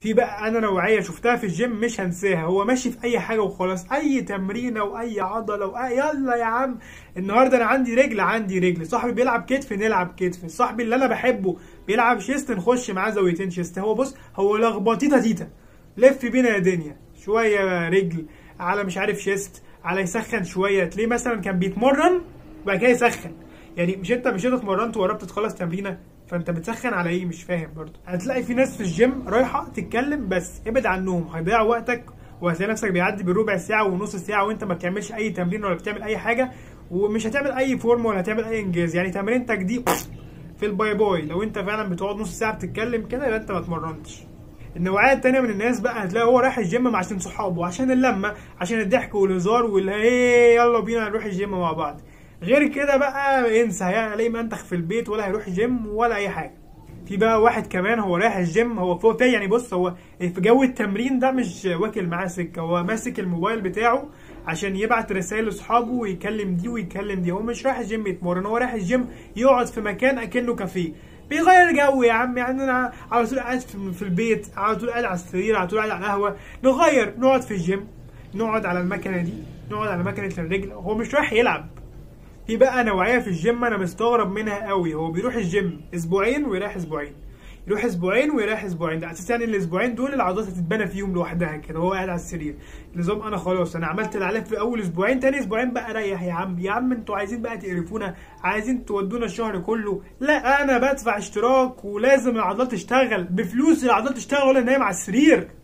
في بقى انا نوعيه شفتها في الجيم مش هنساها هو ماشي في اي حاجه وخلاص اي تمرينه واي عضله وأي يلا يا عم النهارده انا عندي رجل عندي رجل صاحبي بيلعب كتف نلعب كتف صاحبي اللي انا بحبه بيلعب شيست نخش معاه زاويتين شيست هو بص هو لخبطيطه تيتا لف بينا يا دنيا شويه رجل على مش عارف شيست على يسخن شويه تلاقيه مثلا كان بيتمرن وبعد كده يسخن يعني مش انت مش انت اتمرنت وقربت تخلص تمرينه فانت بتسخن على ايه مش فاهم برضه هتلاقي في ناس في الجيم رايحه تتكلم بس ابعد عنهم هيضيعوا وقتك وهتلاقي نفسك بيعدي بالربع ساعه ونص ساعه وانت ما بتعملش اي تمرين ولا بتعمل اي حاجه ومش هتعمل اي فورم ولا هتعمل اي انجاز يعني تمرينتك دي في الباي باي لو انت فعلا بتقعد نص ساعه بتتكلم كده يبقى انت ما اتمرنتش النوعيه التانيه من الناس بقى هتلاقي هو رايح الجيم عشان صحابه عشان اللمه عشان الضحك والهزار واللي ايه يلا بينا نروح الجيم مع بعض غير كده بقى انسى هيلاقي منتخ في البيت ولا هيروح جيم ولا اي حاجه في بقى واحد كمان هو رايح الجيم هو فوق في يعني بص هو في جو التمرين ده مش واكل معاه سكه هو ماسك الموبايل بتاعه عشان يبعت رسائل لاصحابه ويكلم دي ويكلم دي هو مش رايح الجيم يتمرن هو رايح الجيم يقعد في مكان اكنه كافيه بيغير جو يا عم يعني انا على طول قاعد في في البيت على طول قاعد على السرير على طول قاعد على القهوه نغير نقعد في الجيم نقعد على المكنه دي نقعد على مكنه الرجل هو مش رايح يلعب في بقى نوعيه في الجيم انا مستغرب منها قوي هو بيروح الجيم اسبوعين ويريح اسبوعين يروح اسبوعين ويريح اسبوعين ده اساس يعني الاسبوعين دول العضلات هتتبنى فيهم لوحدها كده وهو قاعد على السرير نظام انا خلاص انا عملت اللي عليا في اول اسبوعين تاني اسبوعين بقى ريح يا عم يا عم انتوا عايزين بقى تقرفونا عايزين تودونا الشهر كله لا انا بدفع اشتراك ولازم العضلات تشتغل بفلوس العضلات تشتغل ولا نايم على السرير